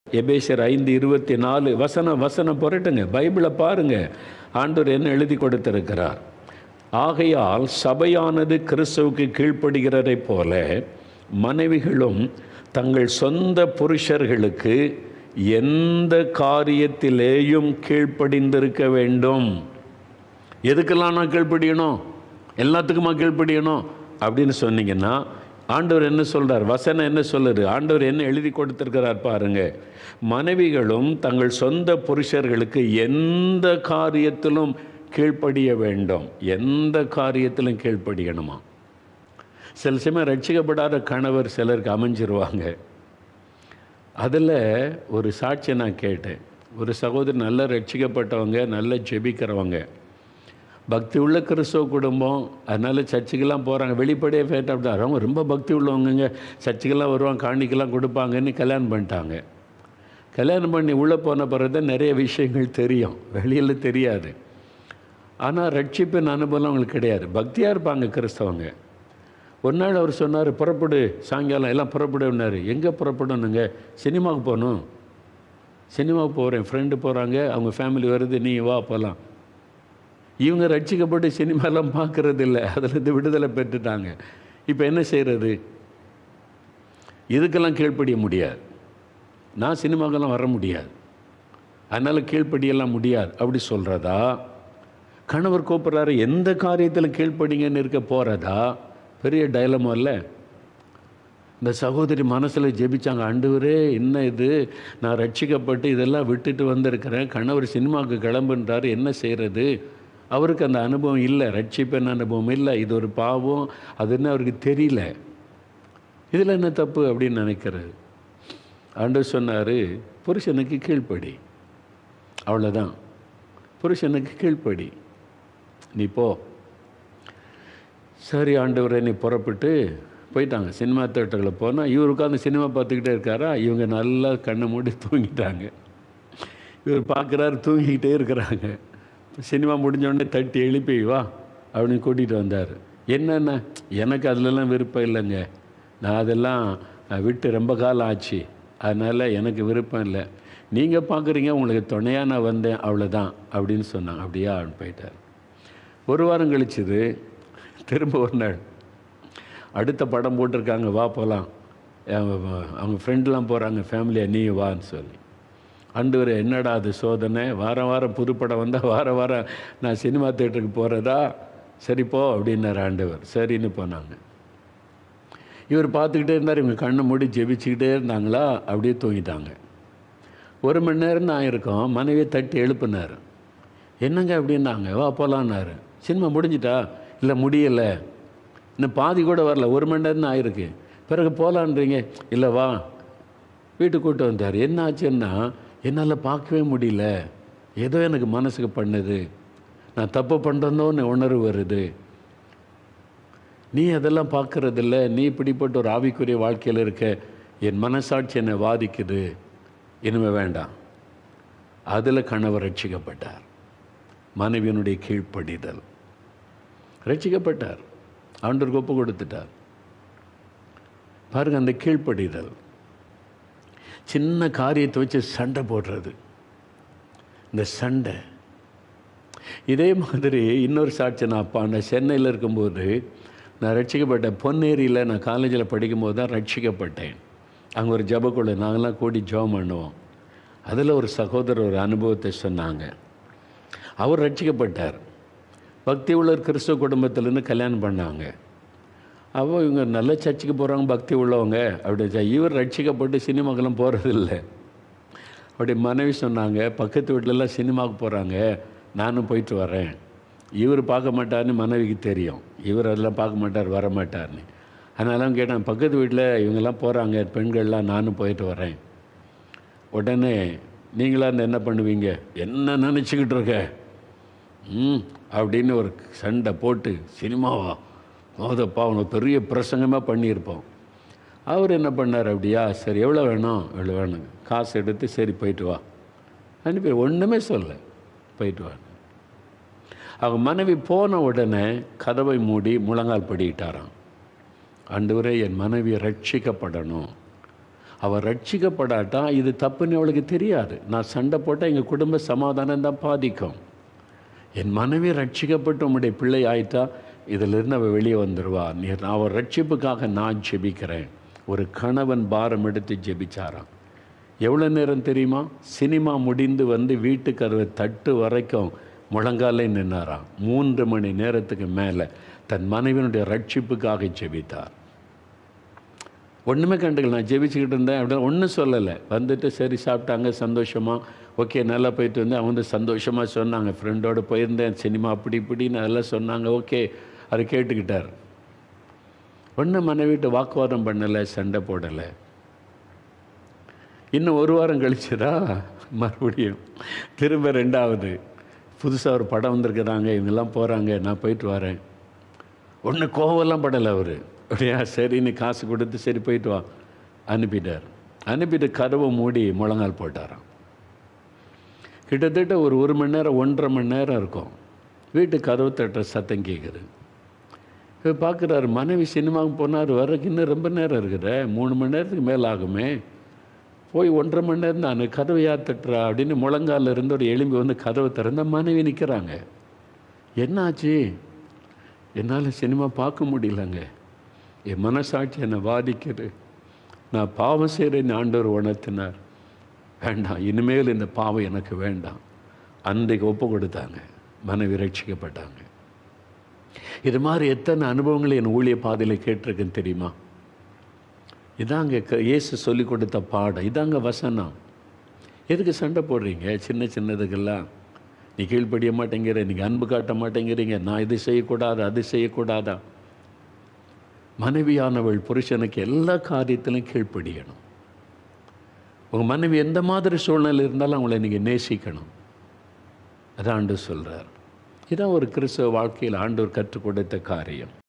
எபேசியர் ஐந்து இருபத்தி நாலு வசனம் வசனம் புரட்டுங்க பைபிளை பாருங்க ஆண்டவர் என்ன எழுதி கொடுத்திருக்கிறார் ஆகையால் சபையானது கிறிஸ்துவுக்கு கீழ்ப்படுகிறதை போல மனைவிகளும் தங்கள் சொந்த புருஷர்களுக்கு எந்த காரியத்திலேயும் கீழ்ப்படிந்திருக்க வேண்டும் எதுக்கெல்லாம் நான் கீழ்ப்படியணும் எல்லாத்துக்குமா கீழ்ப்படியணும் அப்படின்னு சொன்னீங்கன்னா ஆண்டவர் என்ன சொல்றார் வசனம் என்ன சொல்லுது ஆண்டவர் என்ன எழுதி கொடுத்திருக்கிறார் பாருங்க மனைவிகளும் தங்கள் சொந்த புருஷர்களுக்கு எந்த காரியத்திலும் கீழ்ப்படிய வேண்டும் எந்த காரியத்திலும் கீழ்ப்படியணுமா சில சமயம் ரட்சிக்கப்படாத கணவர் சிலருக்கு அமைஞ்சிருவாங்க அதில் ஒரு சாட்சியை நான் கேட்டேன் ஒரு சகோதரி நல்ல ரட்சிக்கப்பட்டவங்க நல்ல ஜெபிக்கிறவங்க பக்தி உள்ள கிறிஸ்தவ குடும்பம் அதனால் சர்ச்சுக்கெல்லாம் போகிறாங்க வெளிப்படையாக ஃபேட் அப்படி அவங்க ரொம்ப பக்தி உள்ளவங்கங்க சர்ச்சுக்கெல்லாம் வருவாங்க காணிக்கெல்லாம் கொடுப்பாங்கன்னு கல்யாணம் பண்ணிட்டாங்க கல்யாணம் பண்ணி உள்ளே போன பிறகு தான் நிறைய விஷயங்கள் தெரியும் வெளியில் தெரியாது ஆனால் ரட்சிப்பின் அனுபவம் அவங்களுக்கு கிடையாது பக்தியாக இருப்பாங்க கிறிஸ்தவங்க ஒரு நாள் அவர் சொன்னார் புறப்படு சாயங்காலம் எல்லாம் புறப்படுனார் எங்கே புறப்படணுங்க சினிமாவுக்கு போகணும் சினிமாவுக்கு போகிறேன் ஃப்ரெண்டு போகிறாங்க அவங்க ஃபேமிலி வருது நீ வா போகலாம் இவங்க ரட்சிக்கப்பட்டு சினிமாலாம் பார்க்கறது இல்லை அதுலேருந்து விடுதலை பெற்றுட்டாங்க இப்போ என்ன செய்கிறது இதுக்கெல்லாம் கீழ்ப்படிய முடியாது நான் சினிமாக்கெல்லாம் வர முடியாது அதனால் கீழ்ப்படியெல்லாம் முடியாது அப்படி சொல்கிறதா கணவர் கூப்பிட்றாரு எந்த காரியத்தில் கீழ்ப்படிங்கன்னு இருக்க போகிறதா பெரிய டைலமோ இல்லை இந்த சகோதரி மனசில் ஜெபிச்சாங்க ஆண்டவரே என்ன இது நான் ரட்சிக்கப்பட்டு இதெல்லாம் விட்டுட்டு வந்திருக்கிறேன் கணவர் சினிமாவுக்கு கிளம்புன்றாரு என்ன செய்கிறது அவருக்கு அந்த அனுபவம் இல்லை ரட்சிப்பின் அனுபவம் இல்லை இது ஒரு பாவம் அது என்ன அவருக்கு தெரியல இதில் என்ன தப்பு அப்படின்னு நினைக்கிறது ஆண்டவர் சொன்னார் புருஷனுக்கு கீழ்ப்படி அவ்வளோதான் புருஷனுக்கு கீழ்ப்படி நீ போ சரி ஆண்டவரே நீ புறப்பட்டு போயிட்டாங்க சினிமா தேட்டரில் போனால் இவர் உட்காந்து சினிமா பார்த்துக்கிட்டே இருக்காரா இவங்க நல்லா கண்ணை மூடி தூங்கிட்டாங்க இவர் பார்க்குறாரு தூங்கிக்கிட்டே இருக்கிறாங்க சினிமா முடிஞ்ச உடனே தட்டி எழுப்பி வா அப்படின்னு கூட்டிகிட்டு வந்தார் என்னென்ன எனக்கு அதிலெல்லாம் விருப்பம் இல்லைங்க நான் அதெல்லாம் விட்டு ரொம்ப காலம் ஆச்சு அதனால் எனக்கு விருப்பம் இல்லை நீங்கள் பார்க்குறீங்க உங்களுக்கு துணையாக நான் வந்தேன் அவ்வளோதான் அப்படின்னு சொன்னாங்க அப்படியா அப்படின்னு போயிட்டார் ஒரு வாரம் கழிச்சுது திரும்ப ஒரு நாள் அடுத்த படம் போட்டிருக்காங்க வா போகலாம் அவங்க ஃப்ரெண்ட்லாம் போகிறாங்க ஃபேமிலியாக நீ வான்னு சொல்லி ஆண்டவர் என்னடா அது சோதனை வாரம் வாரம் புது படம் வந்தால் வாரம் வாரம் நான் சினிமா தேட்டருக்கு போகிறதா சரி போ அப்படின்னார் ஆண்டவர் சரின்னு போனாங்க இவர் பார்த்துக்கிட்டே இருந்தார் இவங்க கண்ணை மூடி ஜெபிச்சுக்கிட்டே இருந்தாங்களா அப்படியே தூங்கிட்டாங்க ஒரு மணி நேரம் தான் இருக்கோம் மனைவியை தட்டி எழுப்புனார் என்னங்க அப்படின்னாங்க வா போகலான்னாரு சினிமா முடிஞ்சிட்டா இல்லை முடியலை இன்னும் பாதி கூட வரல ஒரு மணி நேரம் தான் ஆயிருக்கு பிறகு போகலான்றீங்க இல்லை வா வீட்டுக்கு கூட்டு வந்தார் என்ன ஆச்சுன்னா என்னால் பார்க்கவே முடியல ஏதோ எனக்கு மனசுக்கு பண்ணுது நான் தப்பு பண்ணுறதோன்னு உணர்வு வருது நீ அதெல்லாம் பார்க்கறதில்ல நீ இப்படிப்பட்ட ஒரு ஆவிக்குரிய வாழ்க்கையில் இருக்க என் மனசாட்சி என்னை வாதிக்குது இனிமே வேண்டாம் அதில் கணவர் ரட்சிக்கப்பட்டார் மனைவியனுடைய கீழ்ப்படிதல் ரட்சிக்கப்பட்டார் ஆண்டருக்கு ஒப்பு கொடுத்துட்டார் பாருங்க அந்த கீழ்ப்படிதல் சின்ன காரியத்தை வச்சு சண்டை போடுறது இந்த சண்டை இதே மாதிரி இன்னொரு சாட்சி நான் அப்பா நான் சென்னையில் இருக்கும்போது நான் ரட்சிக்கப்பட்டேன் பொன்னேரியில் நான் காலேஜில் படிக்கும்போது தான் ரட்சிக்கப்பட்டேன் அங்கே ஒரு ஜபக்குழு நாங்களாம் கூடி ஜெபம் பண்ணுவோம் அதில் ஒரு சகோதரர் ஒரு அனுபவத்தை சொன்னாங்க அவர் ரட்சிக்கப்பட்டார் பக்தி உள்ள கிறிஸ்துவ குடும்பத்திலேருந்து கல்யாணம் பண்ணாங்க அவோ இவங்க நல்ல சர்ச்சுக்கு போகிறாங்க பக்தி உள்ளவங்க அப்படி இவர் ரட்சிக்கப்பட்டு சினிமாக்கெல்லாம் போகிறதில்ல அப்படி மனைவி சொன்னாங்க பக்கத்து வீட்டிலலாம் சினிமாவுக்கு போகிறாங்க நானும் போயிட்டு வரேன் இவர் பார்க்க மாட்டார்னு மனைவிக்கு தெரியும் இவர் அதெல்லாம் பார்க்க மாட்டார் வர மாட்டார்னு அதனால கேட்டேன் பக்கத்து வீட்டில் இவங்கெல்லாம் போகிறாங்க பெண்கள்லாம் நானும் போயிட்டு வரேன் உடனே நீங்களா இருந்தா என்ன பண்ணுவீங்க என்ன நினச்சிக்கிட்டு இருக்க ம் அப்படின்னு ஒரு சண்டை போட்டு சினிமாவா மோதப்பா உனக்கு பெரிய பிரசங்கமாக பண்ணியிருப்போம் அவர் என்ன பண்ணார் அப்படியா சரி எவ்வளோ வேணும் எவ்வளோ வேணுங்க காசு எடுத்து சரி போயிட்டு வா அனுப்பி ஒன்றுமே சொல்ல போயிட்டு வா அவங்க மனைவி போன உடனே கதவை மூடி முழங்கால் படிக்கிட்டாராம் ஆண்டவரே என் மனைவி ரட்சிக்கப்படணும் அவள் ரட்சிக்கப்படாட்டா இது தப்புன்னு அவளுக்கு தெரியாது நான் சண்டை போட்டால் எங்கள் குடும்ப சமாதானம் தான் பாதிக்கும் என் மனைவி ரட்சிக்கப்பட்டு உம்முடைய பிள்ளை ஆயிட்டா இதிலிருந்து அவள் வெளியே வந்துடுவா நீ அவள் ரட்சிப்புக்காக நான் ஜெபிக்கிறேன் ஒரு கணவன் பாரம் எடுத்து ஜெபிச்சாராம் எவ்வளோ நேரம் தெரியுமா சினிமா முடிந்து வந்து வீட்டு கதவை தட்டு வரைக்கும் முழங்காலே நின்னாராம் மூன்று மணி நேரத்துக்கு மேலே தன் மனைவியினுடைய ரட்சிப்புக்காக ஜெபித்தார் ஒன்றுமே கண்டுக்கல நான் ஜெபிச்சுக்கிட்டு இருந்தேன் அப்படின்னு ஒன்றும் சொல்லலை வந்துட்டு சரி சாப்பிட்டாங்க சந்தோஷமாக ஓகே நல்லா போயிட்டு வந்து அவங்க வந்து சந்தோஷமாக சொன்னாங்க ஃப்ரெண்டோடு போயிருந்தேன் சினிமா அப்படி இப்படின்னு அதெல்லாம் சொன்னாங்க ஓகே அதை கேட்டுக்கிட்டார் ஒன்றும் மனைவிட்டு வாக்குவாதம் பண்ணலை சண்டை போடலை இன்னும் ஒரு வாரம் கழிச்சுதா மறுபடியும் திரும்ப ரெண்டாவது புதுசாக ஒரு படம் வந்திருக்கிறாங்க இவங்கெல்லாம் போகிறாங்க நான் போயிட்டு வரேன் ஒன்று கோவம்லாம் படலை அவர் அப்படியா சரி நீ காசு கொடுத்து சரி போயிட்டு வா அனுப்பிட்டார் அனுப்பிட்டு கதவை மூடி முழங்கால் போட்டாராம் கிட்டத்தட்ட ஒரு ஒரு மணி நேரம் ஒன்றரை மணி நேரம் இருக்கும் வீட்டு கதவு தட்டுற சத்தம் கேட்குது இப்போ பார்க்குறாரு மனைவி சினிமாவுக்கு போனார் வர்றதுக்கு இன்னும் ரொம்ப நேரம் இருக்குதே மூணு மணி நேரத்துக்கு மேலே ஆகுமே போய் ஒன்றரை மணி நேரம் தான் கதவை யார் தட்டுறா அப்படின்னு முழங்கால இருந்து ஒரு எலும்பி வந்து கதவை திறந்தா மனைவி நிற்கிறாங்க என்னாச்சு என்னால் சினிமா பார்க்க முடியலங்க என் மனசாட்சி என்னை பாதிக்குது நான் பாவம் செய்கிறேன்னு ஆண்டவர் உணர்த்தினார் வேண்டாம் இனிமேல் இந்த பாவம் எனக்கு வேண்டாம் அன்றைக்கு ஒப்பு கொடுத்தாங்க மனைவி ரட்சிக்கப்பட்டாங்க இது மாதிரி எத்தனை அனுபவங்களை என் ஊழிய பாதையில் கேட்டிருக்கேன்னு தெரியுமா இதாங்க க- இயேசு சொல்லி கொடுத்த பாடம் இதாங்க வசனம் எதுக்கு சண்டை போடுறீங்க சின்ன சின்னதுக்கெல்லாம் நீ கீழ்ப்படிய மாட்டேங்கிற நீங்கள் அன்பு காட்ட மாட்டேங்கிறீங்க நான் இது செய்யக்கூடாது அது செய்யக்கூடாதா மனைவியானவள் புருஷனுக்கு எல்லா காரியத்திலும் கீழ்ப்படியணும் உங்கள் மனைவி எந்த மாதிரி சூழ்நிலை இருந்தாலும் அவங்கள நீங்கள் நேசிக்கணும் அதான் ஆண்டு சொல்கிறார் இதான் ஒரு கிறிஸ்தவ வாழ்க்கையில் ஆண்டவர் கற்றுக் கொடுத்த காரியம்